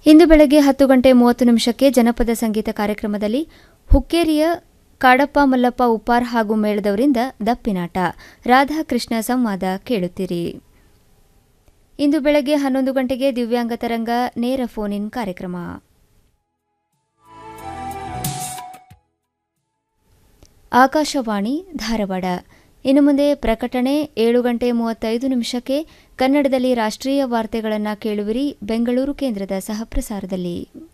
ಇಂದು ಬೆಳಗ್ಗೆ ಹತ್ತು ಗಂಟೆ ಮೂವತ್ತು ನಿಮಿಷಕ್ಕೆ ಜನಪದ ಸಂಗೀತ ಕಾರ್ಯಕ್ರಮದಲ್ಲಿ ಹುಕ್ಕೇರಿಯ ಕಾಡಪ್ಪ ಮಲ್ಲಪ್ಪ ಉಪ್ಪಾರ್ ಹಾಗೂ ಮೇಳದವರಿಂದ ದಪ್ಪಿನಾಟ ರಾಧಾಕೃಷ್ಣ ಸಂವಾದ ಕೇಳುತ್ತೀರಿ ಇಂದು ಬೆಳಗ್ಗೆ ಹನ್ನೊಂದು ಗಂಟೆಗೆ ದಿವ್ಯಾಂಗ ತರಂಗ ನೇರ ಫೋನ್ ಇನ್ ಕಾರ್ಯಕ್ರಮ ಆಕಾಶವಾಣಿ ಧಾರವಾಡ ಇನ್ನು ಮುಂದೆ ಪ್ರಕಟಣೆ ಏಳು ಗಂಟೆ ಮೂವತ್ತೈದು ನಿಮಿಷಕ್ಕೆ ಕನ್ನಡದಲ್ಲಿ ರಾಷ್ಟ್ರೀಯ ವಾರ್ತೆಗಳನ್ನು ಕೇಳುವಿರಿ ಬೆಂಗಳೂರು ಕೇಂದ್ರದ ಸಹಪ್ರಸಾರದಲ್ಲಿ